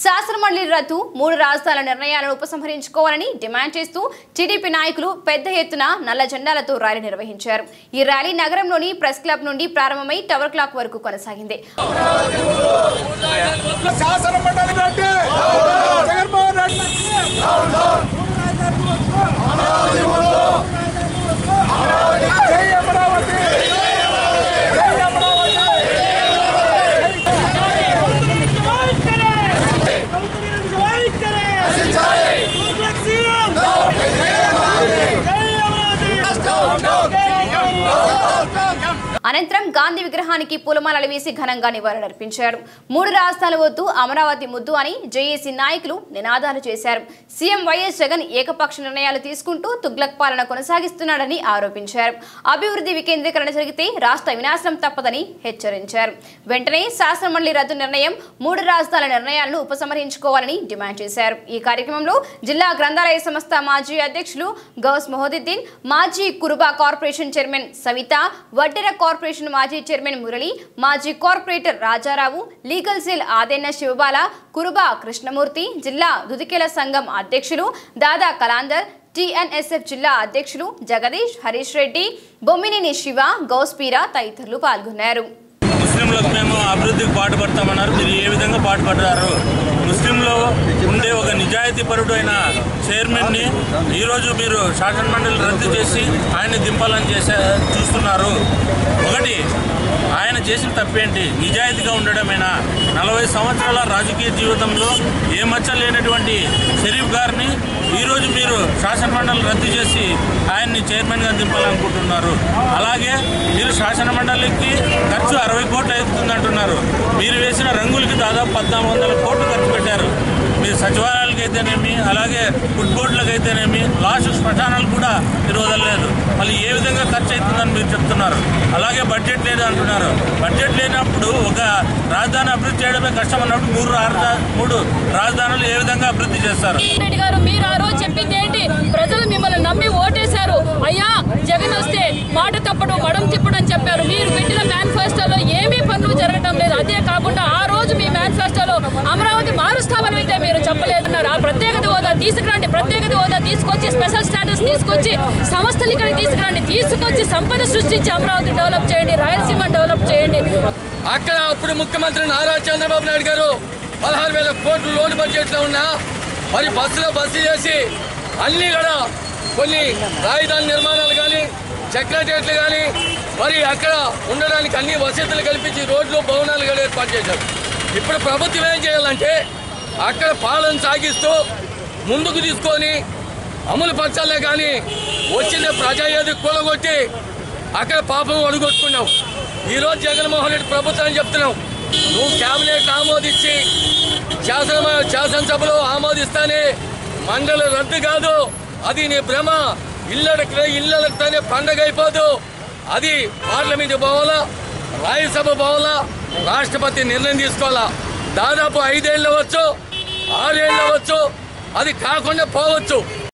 శాసనమండలి రద్దు మూడు రాజధానుల నిర్ణయాలను ఉపసంహరించుకోవాలని డిమాండ్ చేస్తూ టీడీపీ నాయకులు పెద్ద ఎత్తున నల్ల జెండాలతో ర్యాలీ నిర్వహించారు ఈ ర్యాలీ నగరంలోని ప్రెస్ క్లబ్ నుండి ప్రారంభమై టవర్ క్లాక్ వరకు కొనసాగింది శాసన మండలి రెడ్డి జగన్మోహన్ రెడ్డి జై అమరావతి జై అమరావతి అనంతరం గాంధీ విగ్రహానికి పూలమాలలు వేసి ఘనంగా నివాళులర్పించారు మూడు రాజధానులు వద్దు అమరావతి ముద్దు అని జేఏసీ నాయకులు నినాదాలు చేశారు సీఎం వైఎస్ జగన్ ఏకపక్ష నిర్ణయాలు తీసుకుంటూ తుగ్లక్ పాలన కొనసాగిస్తున్నాడని ఆరోపించారు అభివృద్ధి వికేంద్రీకరణ జరిగితే రాష్ట్ర వినాశనం తప్పదని హెచ్చరించారు వెంటనే శాసనమండలి రద్దు నిర్ణయం మూడు రాజధానుల నిర్ణయాలను ఉపసంహరించుకోవాలని డిమాండ్ చేశారు ఈ కార్యక్రమంలో జిల్లా గ్రంథాలయ సంస్థ మాజీ అధ్యక్షులు గౌస్ మొహదుద్దీన్ మాజీ Kuruba corporation chairman Savitha Vaddera corporation మాజీ చైర్మన్ మురళి మాజీ కార్పొరేటర్ రాజారావు లీగల్ సెల్ ఆదేన శివబాల కురుబా కృష్ణమూర్తి జిల్లా దుదికెల సంఘం అధ్యక్షులు దాదా కలాందర్ టిఎన్ఎస్ఎఫ్ జిల్లా అధ్యక్షులు జగదీష్ హరీష్ రెడ్డి బొమ్మినేని శివ గౌస్పీరా తదితరులు పాల్గొన్నారు ముస్లింలకు మేము అభివృద్ధికి పాటుపడతామన్నారు మీరు ఏ విధంగా పాటుపడ్డారు ముస్లింలో ఉండే ఒక నిజాయితీ పరుడు అయిన చైర్మన్ని ఈరోజు మీరు శాసన మండలి రద్దు చేసి ఆయన్ని దింపాలని చేసే చూస్తున్నారు ఒకటి ఆయన చేసిన తప్పేంటి నిజాయితీగా ఉండడమేనా నలభై సంవత్సరాల రాజకీయ జీవితంలో ఏ మచ్చ లేనటువంటి షరీఫ్ గారిని ఈరోజు మీరు శాసన మండలి రద్దు చేసి ఆయన్ని చైర్మన్గా దింపాలనుకుంటున్నారు అలాగే మీరు శాసన మండలికి ఖర్చు అరవై కోట్లు అవుతుందంటున్నారు మీరు వేసిన రంగులకి దాదాపు పద్నాలుగు వందల కోట్లు ఖర్చు పెట్టారు మీరు సచివాలయాలకు అయితేనేమి అలాగే ఫుడ్ బోర్డులకు అయితేనేమి లాస్ట్ శ్మశానాలు కూడా మీరు వదలలేదు మళ్ళీ ఏ విధంగా ఖర్చు అవుతుందని మీరు చెప్తున్నారు అలాగే బడ్జెట్ లేదు అంటున్నారు బడ్జెట్ లేనప్పుడు ఒక రాజధాని అభివృద్ధి చేయడమే కష్టం అన్నప్పుడు మూడు రాజధా మూడు రాజధానులు ఏ విధంగా అభివృద్ధి చేస్తారు రెడ్డి గారు మీరు ఆ రోజు చెప్పింది ఏంటి ప్రజలు మిమ్మల్ని నమ్మి ఓటేశారు అయ్యా జగన్ వస్తే మాట తప్పడు మడం తిప్పడు అని చెప్పారు మీరు పెట్టిన మేనిఫెస్టోలో ఏమీ పనులు జరగడం లేదు అదే కాకుండా ఆ రోజు మీ మేనిఫెస్టోలో అమరావతి మారుస్తామని అయితే మీరు చెప్పలేదన్నారు ఆ ప్రత్యేకత హోదా తీసుకురండి ప్రత్యేకత హోదా తీసుకొచ్చి స్పెషల్ స్టాటస్ తీసుకొచ్చి సంస్థలు ఇక్కడ తీసుకురండి తీసుకొచ్చి సంపద సృష్టించి అమరావతి డెవలప్ చేయండి రాయలసీమ డెవలప్ చేయండి అక్కడ అప్పుడు ముఖ్యమంత్రి నారా చంద్రబాబు నాయుడు గారు పదహారు వేల కోట్లు లోటు బడ్జెట్లో ఉన్నా మరి బస్సులో బస్సు చేసి అన్ని కూడా కొన్ని రాజధాని నిర్మాణాలు కానీ సెక్రటరియట్లు కానీ మరి అక్కడ ఉండడానికి అన్ని వసతులు కల్పించి రోడ్లు భవనాలు కూడా ఏర్పాటు చేశారు ఇప్పుడు ప్రభుత్వం ఏం చేయాలంటే అక్కడ పాలన సాగిస్తూ ముందుకు తీసుకొని అమలు పరచాలే కానీ వచ్చిన ప్రజా ఏది కూలగొట్టి అక్కడ పాపం అడుగొట్టుకున్నావు ఈరోజు జగన్మోహన్ రెడ్డి ప్రభుత్వం చెప్తున్నావు నువ్వు కేబినెట్ ఆమోదించి శాసన శాసనసభలో ఆమోదిస్తానే మండలి రద్దు కాదు అది నీ భ్రమ ఇళ్ళకి ఇళ్ళకితేనే పండగ అయిపోదు అది పార్లమెంట్ పోవాలా రాజ్యసభ పోవాలా రాష్ట్రపతి నిర్ణయం తీసుకోవాలా దాదాపు ఐదేళ్ళు అవ్వచ్చు ఆరేళ్ళు అవ్వచ్చు అది కాకుండా పోవచ్చు